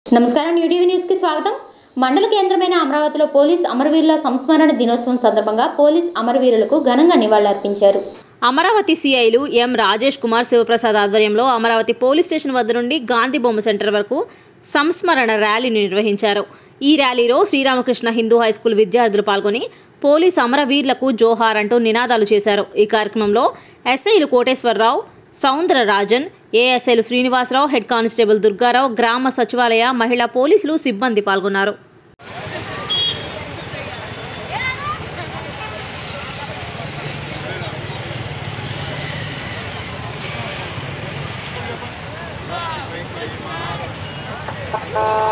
నమస్కారం న్యూటీవీ న్యూస్కి స్వాగతం మండల కేంద్రమైన అమరావతిలో పోలీస్ అమరవీరుల సంస్మరణ దినోత్సవం సందర్భంగా పోలీస్ అమరవీరులకు ఘనంగా నివాళులర్పించారు అమరావతి సిఐలు ఎం రాజేష్ కుమార్ శివప్రసాద్ ఆధ్వర్యంలో అమరావతి పోలీస్ స్టేషన్ వద్ద నుండి గాంధీ బొమ్మ సెంటర్ వరకు సంస్మరణ ర్యాలీని నిర్వహించారు ఈ ర్యాలీలో శ్రీరామకృష్ణ హిందూ హై స్కూల్ విద్యార్థులు పాల్గొని పోలీస్ అమరవీరులకు జోహార్ అంటూ నినాదాలు చేశారు ఈ కార్యక్రమంలో ఎస్ఐలు కోటేశ్వరరావు సౌందర రాజన్ ఏఎస్ఐలు శ్రీనివాసరావు హెడ్ కానిస్టేబుల్ దుర్గారావు గ్రామ సచివాలయ మహిళా పోలీసులు సిబ్బంది పాల్గొన్నారు ఆ